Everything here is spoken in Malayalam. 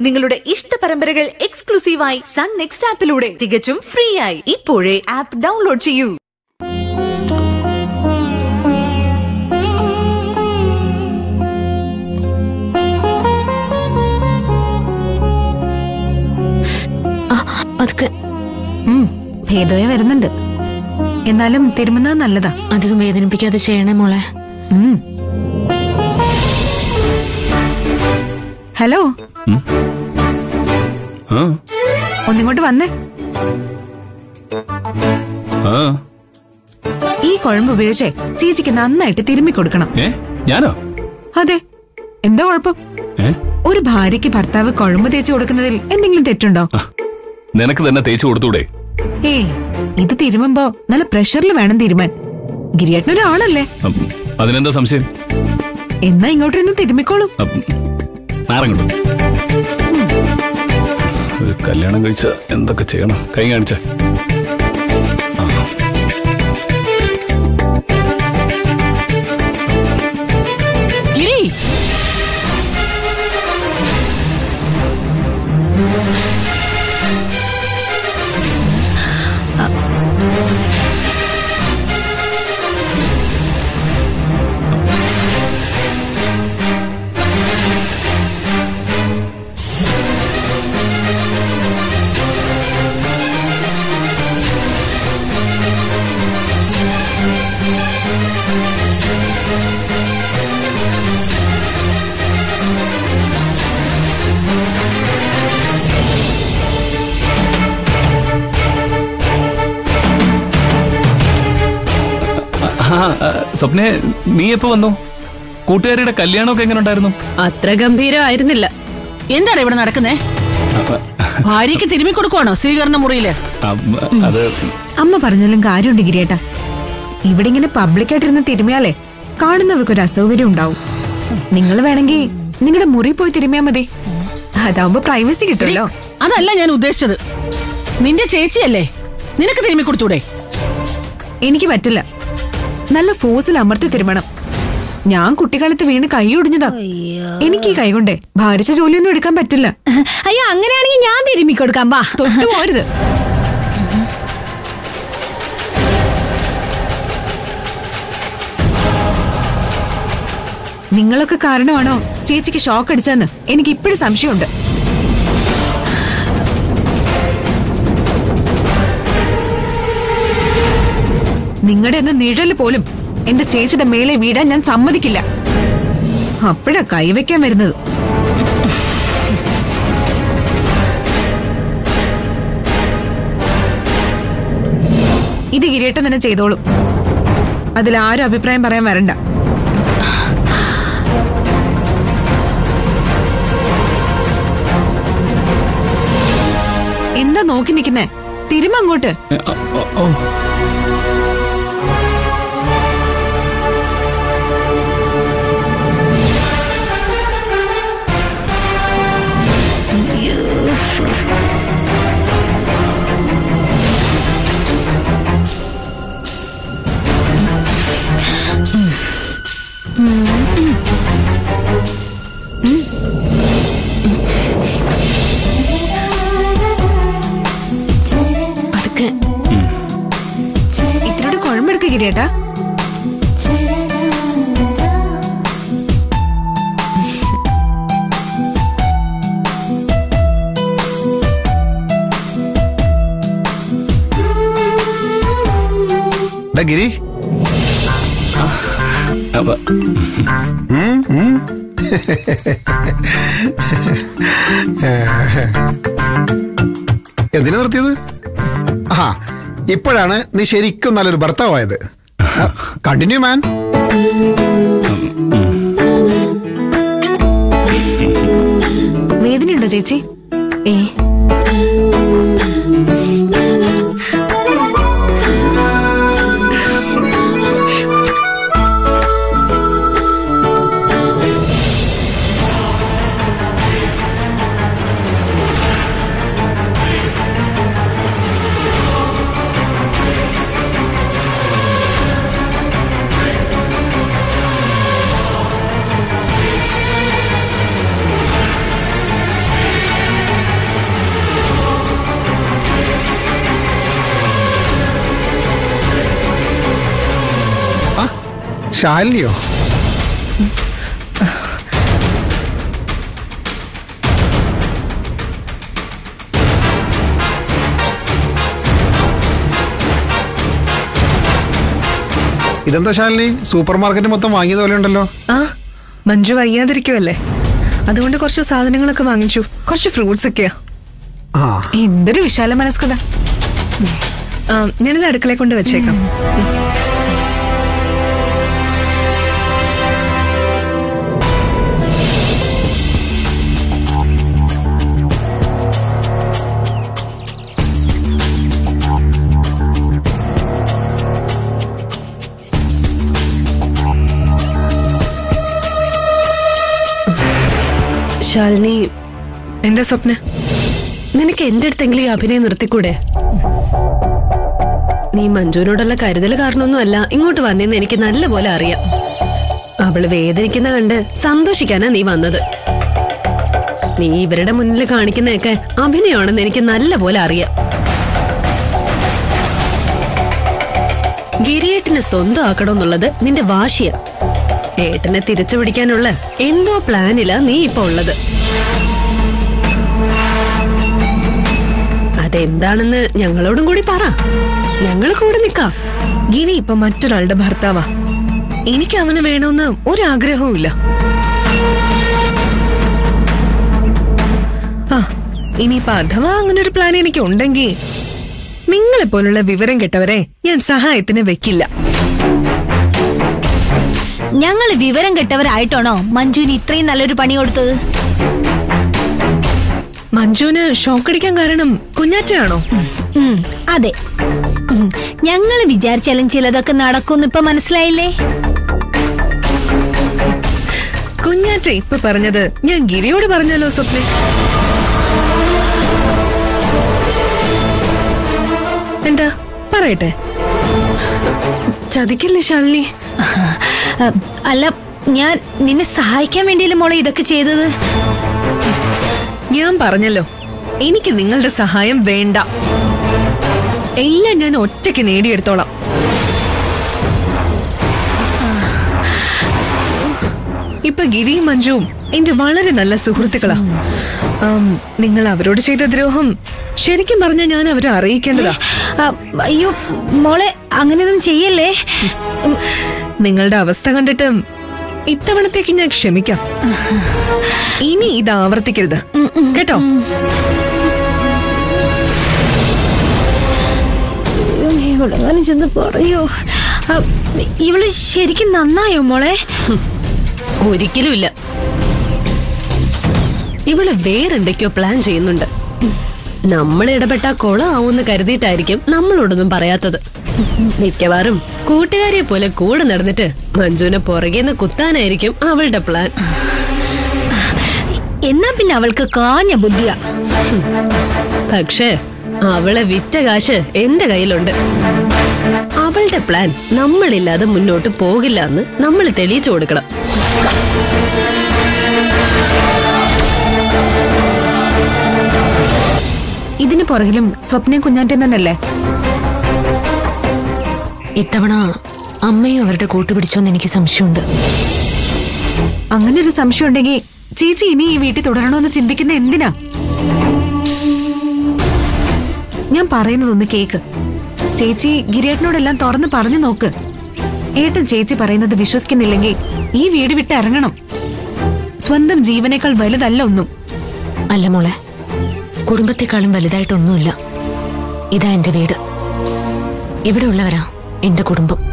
നിങ്ങളുടെ ഇഷ്ട പരമ്പരകൾ എക്സ്ക്ലൂസീവായി സൺ നെക്സ്റ്റ് ആപ്പിലൂടെ തികച്ചും ഫ്രീ ആയി ഇപ്പോഴേ ആപ്പ് ഡൗൺലോഡ് ചെയ്യൂ പതുക്കെ ഉം, ഭേദമേ വരുന്നുണ്ട് എന്നാലും തിരുമുന്നത് നല്ലതാ അധികം വേദനിപ്പിക്കാതെ ചെയ്യണേ മോളെ ഉം. ഹലോ ആ ഒന്നിങ്ങോട്ട് വന്നേ ആ ഈ കുഴമ്പ് ഉപയോഗിച്ചേ ചേച്ചിക്ക് നന്നായിട്ട് തിരുമ്മി കൊടുക്കണം ഏ ഞാനോ അതെ എന്താ കുഴപ്പം ഏ ഒരു ഭാര്യയ്ക്ക് ഭർത്താവ് കുഴമ്പ് തേച്ച് കൊടുക്കുന്നതിൽ എന്തെങ്കിലും തെറ്റുണ്ടോ ആ, നിനക്ക് തന്നെ തേച്ചു കൊടുത്തൂടെ ഏയ് ഇത് തിരുമുമ്പോ നല്ല പ്രഷറിൽ വേണം തിരുമാൻ ഗിരിയേട്ടനൊരാണല്ലേ ഉം, അതിനെന്താ സംശയം എന്നാ ഇങ്ങോട്ടിരുന്ന് തിരുമ്മിക്കോളൂ നാറങ്ങോട്ട് ഒരു കല്യാണം കഴിച്ച എന്തൊക്കെ ചെയ്യണം കൈ കാണിച്ച ഗിരി സ്വപ്നെ നീ എപ്പോ വന്നു കൂട്ടുകാരിയുടെ കല്യാണമൊക്കെ എങ്ങനെ ഉണ്ടായിരുന്നു അത്ര ഗംഭീരമായിരുന്നില്ല എന്താണ് ഇവിടെ നടക്കുന്നേ ഭാര്യയ്ക്ക് തിരുമ്മി കൊടുക്കുവാണോ സ്വീകരണ മുറിയില് ആ, അത് അമ്മ പറഞ്ഞാലും കാര്യമുണ്ട് ഗിരിയേട്ടാ ഇവിടെ ഇങ്ങനെ പബ്ലിക്കായിട്ടിരുന്ന് തിരുമിയാലേ കാണുന്നവർക്ക് ഒരു അസൗകര്യം ഉണ്ടാവും നിങ്ങൾ വേണമെങ്കിൽ നിങ്ങളുടെ മുറി പോയി തിരുമിയാ മതി അതാവുമ്പോ പ്രൈവസി കിട്ടുമല്ലോ അതല്ല ഞാൻ ഉദ്ദേശിച്ചത് നിന്റെ ചേച്ചിയല്ലേ നിനക്ക് തിരുമ്മി കൊടുത്തൂടെ എനിക്ക് പറ്റില്ല നല്ല ഫോഴ്സിൽ അമർത്തി തിരുമണം ഞാൻ കുട്ടിക്കാലത്ത് വീണ് കൈ ഒടിഞ്ഞതാ എനിക്ക് ഈ കൈ കൊണ്ടേ ഭാരിച്ച ജോലിയൊന്നും എടുക്കാൻ പറ്റില്ല അയ്യോ അങ്ങനെയാണെങ്കിൽ ഞാൻ തിരുമ്മി കൊടുക്കാം വാ തൊട്ടു പോരുത് നിങ്ങളൊക്കെ കാരണമാണോ ചേച്ചിക്ക് ഷോക്ക് അടിച്ചെന്ന് എനിക്ക് ഇപ്പോഴും സംശയമുണ്ട് നിങ്ങളുടെ ഒന്ന് നിഴല് പോലും എന്റെ ചേച്ചിയുടെ മേലെ വീഴാൻ ഞാൻ സമ്മതിക്കില്ല അപ്പോഴാ കൈവയ്ക്കാൻ വരുന്നത് ഇത് കിരീട്ടം തന്നെ ചെയ്തോളും അതിൽ ആരും അഭിപ്രായം പറയാൻ വരണ്ട എന്താ നോക്കി നിൽക്കുന്നേ തിരുമങ്ങോട്ട് ഏ, ആ, ഓ, ഓ. പതുക്കെ ഇത്തിരി കുഴമ്പെടുക്ക കിരീട്ടാ ഡാ ഗിരി അപ്പൊ എന്തിനാ നിർത്തിയത് ആ ഇപ്പോഴാണ് നീ ശരിക്കും നല്ലൊരു ഭർത്താവായത് കണ്ടിന്യൂ മാൻ വേദനയുണ്ടോ ചേച്ചി ഏ ആ ശാലിനിയോ ഇതെന്താ ശാലിനി സൂപ്പർ മാർക്കറ്റ് മൊത്തം വാങ്ങിയത് പോലെ ഉണ്ടല്ലോ ആ മഞ്ജു വയ്യാതിരിക്കുമല്ലേ അതുകൊണ്ട് കുറച്ച് സാധനങ്ങളൊക്കെ വാങ്ങിച്ചു കുറച്ച് ഫ്രൂട്ട്സ് ഒക്കെയാ ആ എന്തൊരു വിശാല മനസ്കത ആ, ഞാനിത് അടുക്കളയെ കൊണ്ട് വെച്ചേക്കാം ശാലിനി എന്താ സ്വപ്ന നിനക്ക് എന്റെ അടുത്തെങ്കിലും ഈ അഭിനയം നിർത്തിക്കൂടെ നീ മഞ്ജുവിനോടുള്ള കരുതൽ കാരണമൊന്നുമല്ല ഇങ്ങോട്ട് വന്നെന്ന് എനിക്ക് നല്ല പോലെ അറിയാം അവള് വേദനിക്കുന്ന കണ്ട് സന്തോഷിക്കാനാ നീ വന്നത് നീ ഇവരുടെ മുന്നിൽ കാണിക്കുന്നതൊക്കെ അഭിനയമാണെന്ന് എനിക്ക് നല്ല പോലെ അറിയാം ഗിരിയേട്ടിനെ സ്വന്തം ആക്കണമെന്നുള്ളത് നിന്റെ വാശിയാ ഏട്ടനെ തിരിച്ചു പിടിക്കാനുള്ള എന്തോ പ്ലാനിലാ നീ ഇപ്പൊ ഉള്ളത് അതെന്താണെന്ന് ഞങ്ങളോടും കൂടി പറ ഞങ്ങൾ കൂടെ നിക്കാം ഗിരി ഇപ്പൊ മറ്റൊരാളുടെ ഭർത്താവാ എനിക്ക് അവന് വേണമെന്ന് ഒരാഗ്രഹവും ഇല്ല ആ ഇനിയിപ്പൊ അഥവാ അങ്ങനെ ഒരു പ്ലാൻ എനിക്ക് ഉണ്ടെങ്കിൽ നിങ്ങളെ പോലുള്ള വിവരം കെട്ടവരെ ഞാൻ സഹായത്തിന് വെക്കില്ല ഞങ്ങള് വിവരം കെട്ടവരായിട്ടാണോ മഞ്ജുവിന് ഇത്രയും നല്ലൊരു പണി കൊടുത്തത് മഞ്ജുവിന് ഷോക്കടിക്കാൻ കാരണം കുഞ്ഞാറ്റയാണോ ഉം, അതെ ഉം, ഞങ്ങള് വിചാരിച്ചാലും ചിലതൊക്കെ നടക്കുമെന്ന് ഇപ്പൊ മനസ്സിലായില്ലേ കുഞ്ഞാറ്റ ഇപ്പൊ പറഞ്ഞത് ഞാൻ ഗിരിയോട് പറഞ്ഞല്ലോ സ്വപ്ന എന്താ പറയട്ടെ ചതിക്കില്ലേ ശാലിനി അ, അല്ല ഞാൻ നിന്നെ സഹായിക്കാൻ വേണ്ടിയല്ലേ മോളെ ഇതൊക്കെ ചെയ്തത് ഞാൻ പറഞ്ഞല്ലോ എനിക്ക് നിങ്ങളുടെ സഹായം വേണ്ട എല്ലാം ഞാൻ ഒറ്റയ്ക്ക് നേടിയെടുത്തോളാം ഇപ്പൊ ഗിരിയും മഞ്ജുവും എന്റെ വളരെ നല്ല സുഹൃത്തുക്കളാ ആം, നിങ്ങൾ അവരോട് ചെയ്ത ദ്രോഹം ശരിക്കും പറഞ്ഞാൽ ഞാൻ അവരെ അറിയിക്കേണ്ടതാ അ, അയ്യോ മോളെ അങ്ങനെയൊന്നും ചെയ്യല്ലേ ഉം, നിങ്ങളുടെ അവസ്ഥ കണ്ടിട്ട് ഇത്തവണത്തേക്ക് ഞാൻ ക്ഷമിക്കാം ഇനി ഇത് ആവർത്തിക്കരുത് കേട്ടോ ഇവളെങ്ങനെ ചെന്ന് പറയൂ അ, ഇവള് ശരിക്കും നന്നായോ മോളെ ഒരിക്കലുമില്ല ഇവള് വേറെന്തൊക്കെയോ പ്ലാൻ ചെയ്യുന്നുണ്ട് നമ്മൾ ഇടപെട്ടാ കൊളമാവൂന്ന് കരുതിയിട്ടായിരിക്കും നമ്മളോടൊന്നും പറയാത്തത് മിക്കവാറും കൂട്ടുകാരെ പോലെ കൂടെ നടന്നിട്ട് മഞ്ജുവിനെ പുറകേന്ന് കുത്താനായിരിക്കും അവളുടെ പ്ലാൻ എന്നാ പിന്നെ അവൾക്ക് കാഞ്ഞ ബുദ്ധിയാ പക്ഷേ അവളെ വിറ്റ കാശ് എന്റെ കയ്യിലുണ്ട് അവളുടെ പ്ലാൻ നമ്മളില്ലാതെ മുന്നോട്ട് പോകില്ല എന്ന് നമ്മൾ തെളിയിച്ചു കൊടുക്കണം ഇതിന് പുറകിലും സ്വപ്നം കുഞ്ഞാറ്റം തന്നെയല്ലേ ഇത്തവണ അമ്മയും അവരുടെ കൂട്ടുപിടിച്ചോന്ന് എനിക്ക് സംശയമുണ്ട് അങ്ങനെ ഒരു സംശയം ഉണ്ടെങ്കിൽ ചേച്ചി ഇനി ഈ വീട്ടിൽ തുടരണമെന്ന് ചിന്തിക്കുന്ന എന്തിനാ ഞാൻ പറയുന്നതൊന്ന് കേക്ക് ചേച്ചി ഗിരിയേട്ടനോടെല്ലാം തുറന്ന് പറഞ്ഞു നോക്ക് ഏട്ടൻ ചേച്ചി പറയുന്നത് വിശ്വസിക്കുന്നില്ലെങ്കിൽ ഈ വീട് വിട്ട് ഇറങ്ങണം സ്വന്തം ജീവനേക്കാൾ വലുതല്ല ഒന്നും അല്ല മോളെ കുടുംബത്തെക്കാളും വലുതായിട്ടൊന്നുമില്ല ഇതാ എന്റെ വീട് ഇവിടെ ഉള്ളവരാ എന്റെ കുടുംബം